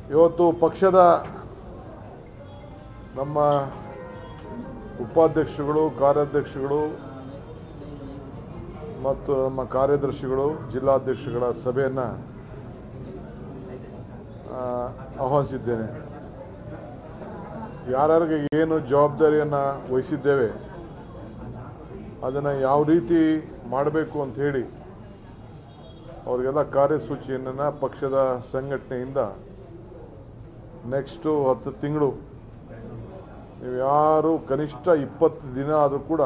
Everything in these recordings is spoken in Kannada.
ಇವತ್ತು ಪಕ್ಷದ ನಮ್ಮ ಉಪಾಧ್ಯಕ್ಷಗಳು ಕಾರ್ಯಾಧ್ಯಕ್ಷಗಳು ಮತ್ತು ನಮ್ಮ ಕಾರ್ಯದರ್ಶಿಗಳು ಜಿಲ್ಲಾಧ್ಯಕ್ಷಗಳ ಸಭೆಯನ್ನು ಆಹ್ವಾನಿಸಿದ್ದೇನೆ ಯಾರ್ಯಾರಿಗೆ ಏನು ಜವಾಬ್ದಾರಿಯನ್ನು ವಹಿಸಿದ್ದೇವೆ ಅದನ್ನು ಯಾವ ರೀತಿ ಮಾಡಬೇಕು ಅಂತ ಹೇಳಿ ಅವರಿಗೆಲ್ಲ ಕಾರ್ಯಸೂಚಿಯನ್ನು ಪಕ್ಷದ ಸಂಘಟನೆಯಿಂದ ನೆಕ್ಸ್ಟು ಹತ್ತು ತಿಂಗಳು ನೀವು ಯಾರು ಕನಿಷ್ಠ ಇಪ್ಪತ್ತು ದಿನ ಆದರೂ ಕೂಡ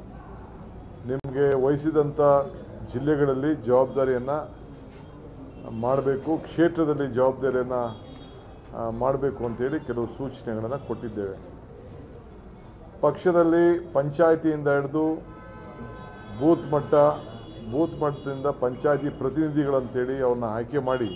ನಿಮಗೆ ವಹಿಸಿದಂಥ ಜಿಲ್ಲೆಗಳಲ್ಲಿ ಜವಾಬ್ದಾರಿಯನ್ನು ಮಾಡಬೇಕು ಕ್ಷೇತ್ರದಲ್ಲಿ ಜವಾಬ್ದಾರಿಯನ್ನು ಮಾಡಬೇಕು ಅಂತೇಳಿ ಕೆಲವು ಸೂಚನೆಗಳನ್ನು ಕೊಟ್ಟಿದ್ದೇವೆ ಪಕ್ಷದಲ್ಲಿ ಪಂಚಾಯಿತಿಯಿಂದ ಹಿಡಿದು ಬೂತ್ ಮಟ್ಟ ಬೂತ್ ಮಟ್ಟದಿಂದ ಪಂಚಾಯತಿ ಪ್ರತಿನಿಧಿಗಳಂತೇಳಿ ಅವ್ರನ್ನ ಆಯ್ಕೆ ಮಾಡಿ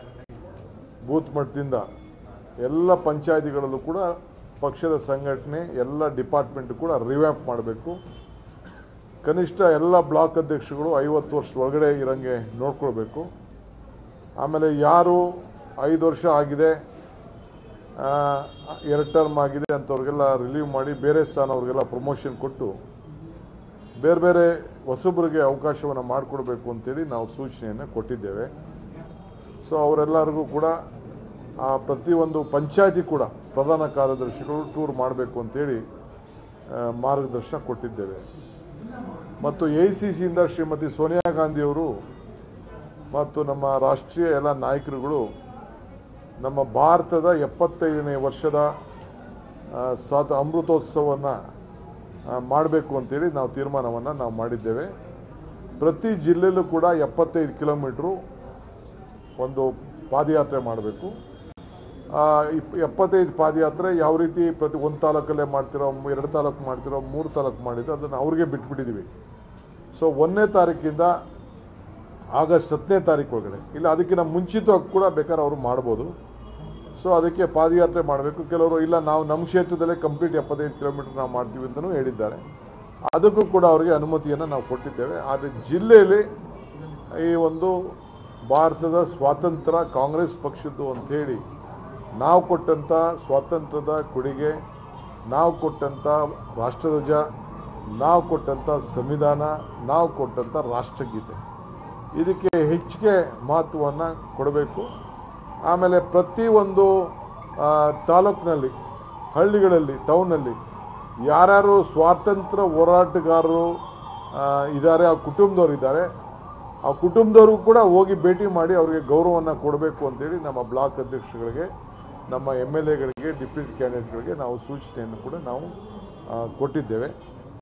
ಬೂತ್ ಮಟ್ಟದಿಂದ ಎಲ್ಲ ಪಂಚಾಯತಿಗಳಲ್ಲೂ ಕೂಡ ಪಕ್ಷದ ಸಂಘಟನೆ ಎಲ್ಲ ಡಿಪಾರ್ಟ್ಮೆಂಟ್ ಕೂಡ ರಿವ್ಯಾಪ್ ಮಾಡಬೇಕು ಕನಿಷ್ಠ ಎಲ್ಲ ಬ್ಲಾಕ್ ಅಧ್ಯಕ್ಷಗಳು ಐವತ್ತು ವರ್ಷ ಒಳಗಡೆ ಇರಂಗೆ ನೋಡ್ಕೊಳ್ಬೇಕು ಆಮೇಲೆ ಯಾರು ಐದು ವರ್ಷ ಆಗಿದೆ ಆ, ಎರಡು ಟರ್ಮ್ ಆಗಿದೆ ಅಂಥವ್ರಿಗೆಲ್ಲ ರಿಲೀವ್ ಮಾಡಿ ಬೇರೆ ಸ್ಥಾನ ಅವ್ರಿಗೆಲ್ಲ ಪ್ರಮೋಷನ್ ಕೊಟ್ಟು ಬೇರೆ ಬೇರೆ ಹೊಸಬರಿಗೆ ಅವಕಾಶವನ್ನು ಮಾಡಿಕೊಡ್ಬೇಕು ಅಂತೇಳಿ ನಾವು ಸೂಚನೆಯನ್ನು ಕೊಟ್ಟಿದ್ದೇವೆ ಸೊ ಅವರೆಲ್ಲರಿಗೂ ಕೂಡ ಆ ಪ್ರತಿಯೊಂದು ಪಂಚಾಯತಿ ಕೂಡ ಪ್ರಧಾನ ಕಾರ್ಯದರ್ಶಿಗಳು ಟೂರ್ ಮಾಡಬೇಕು ಅಂತೇಳಿ ಆ, ಮಾರ್ಗದರ್ಶನ ಕೊಟ್ಟಿದ್ದೇವೆ ಮತ್ತು ಎ ಸಿ ಸಿಯಿಂದ ಶ್ರೀಮತಿ ಸೋನಿಯಾ ಗಾಂಧಿಯವರು ಮತ್ತು ನಮ್ಮ ರಾಷ್ಟ್ರೀಯ ಎಲ್ಲ ನಾಯಕರುಗಳು ನಮ್ಮ ಭಾರತದ ಎಪ್ಪತ್ತೈದನೇ ವರ್ಷದ ಆ, ಸ್ವಾತ ಅಮೃತೋತ್ಸವವನ್ನು ಮಾಡಬೇಕು ಅಂತೇಳಿ ನಾವು ತೀರ್ಮಾನವನ್ನು ನಾವು ಮಾಡಿದ್ದೇವೆ ಪ್ರತಿ ಜಿಲ್ಲೆಯಲ್ಲೂ ಕೂಡ ಎಪ್ಪತ್ತೈದು ಕಿಲೋಮೀಟ್ರು ಒಂದು ಪಾದಯಾತ್ರೆ ಮಾಡಬೇಕು ಇಪ್ ಎಪ್ಪತ್ತೈದು ಪಾದಯಾತ್ರೆ ಯಾವ ರೀತಿ ಪ್ರತಿ ಒಂದು ತಾಲೂಕಲ್ಲೇ ಮಾಡ್ತಿರೋ ಎರಡು ತಾಲೂಕು ಮಾಡ್ತಿರೋ ಮೂರು ತಾಲೂಕು ಮಾಡಿದ್ರೆ ಅದನ್ನು ಅವ್ರಿಗೆ ಬಿಟ್ಬಿಟ್ಟಿದ್ದೀವಿ ಸೊ ಒಂದನೇ ತಾರೀಕಿಂದ ಆಗಸ್ಟ್ ಹತ್ತನೇ ತಾರೀಕು ಒಳಗಡೆ ಇಲ್ಲ ಅದಕ್ಕಿಂತ ಮುಂಚಿತವಾಗಿ ಕೂಡ ಬೇಕಾದ್ರೆ ಅವರು ಮಾಡ್ಬೋದು ಸೊ ಅದಕ್ಕೆ ಪಾದಯಾತ್ರೆ ಮಾಡಬೇಕು ಕೆಲವರು ಇಲ್ಲ ನಾವು ನಮ್ಮ ಕ್ಷೇತ್ರದಲ್ಲೇ ಕಂಪ್ಲೀಟ್ ಎಪ್ಪತ್ತೈದು ಕಿಲೋಮೀಟರ್ ನಾವು ಮಾಡ್ತೀವಿ ಅಂತಲೂ ಹೇಳಿದ್ದಾರೆ ಅದಕ್ಕೂ ಕೂಡ ಅವರಿಗೆ ಅನುಮತಿಯನ್ನು ನಾವು ಕೊಟ್ಟಿದ್ದೇವೆ ಆದರೆ ಜಿಲ್ಲೆಯಲ್ಲಿ ಈ ಒಂದು ಭಾರತದ ಸ್ವಾತಂತ್ರ್ಯ ಕಾಂಗ್ರೆಸ್ ಪಕ್ಷದ್ದು ಅಂಥೇಳಿ ನಾವು ಕೊಟ್ಟಂಥ ಸ್ವಾತಂತ್ರ್ಯದ ಕೊಡುಗೆ ನಾವು ಕೊಟ್ಟಂಥ ರಾಷ್ಟ್ರಧ್ವಜ ನಾವು ಕೊಟ್ಟಂಥ ಸಂವಿಧಾನ ನಾವು ಕೊಟ್ಟಂಥ ರಾಷ್ಟ್ರಗೀತೆ ಇದಕ್ಕೆ ಹೆಚ್ಚಿಗೆ ಮಹತ್ವವನ್ನು ಕೊಡಬೇಕು ಆಮೇಲೆ ಪ್ರತಿಯೊಂದು ಆ, ತಾಲೂಕಿನಲ್ಲಿ ಹಳ್ಳಿಗಳಲ್ಲಿ ಟೌನಲ್ಲಿ ಯಾರ್ಯಾರು ಸ್ವಾತಂತ್ರ್ಯ ಹೋರಾಟಗಾರರು ಆ, ಇದ್ದಾರೆ ಆ ಕುಟುಂಬದವ್ರು ಇದ್ದಾರೆ ಆ ಕುಟುಂಬದವರು ಕೂಡ ಹೋಗಿ ಭೇಟಿ ಮಾಡಿ ಅವರಿಗೆ ಗೌರವವನ್ನು ಕೊಡಬೇಕು ಅಂತೇಳಿ ನಮ್ಮ ಬ್ಲಾಕ್ ಅಧ್ಯಕ್ಷಗಳಿಗೆ ನಮ್ಮ ಎಮ್ ಎಲ್ ಎಗಳಿಗೆ ಡಿಪ್ಯೂಟಿ ಕ್ಯಾಂಡಿಡೇಟ್ಗಳಿಗೆ ನಾವು ಸೂಚನೆಯನ್ನು ಕೂಡ ನಾವು ಆ, ಕೊಟ್ಟಿದ್ದೇವೆ